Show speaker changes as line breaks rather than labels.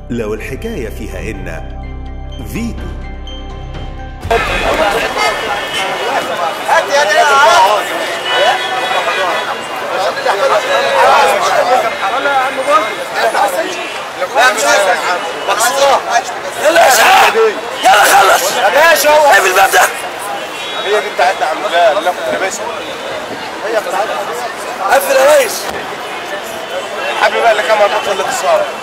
لو الحكاية فيها إن فيتو
يلا يا اسحاق يلا خلص يا باشا هو اقفل الباب ده
هي دي بتاعتنا يا عم لا لا كنت لابسها
قفل يا ريس
حبيبي بقى اللي كان مربوط الاتصال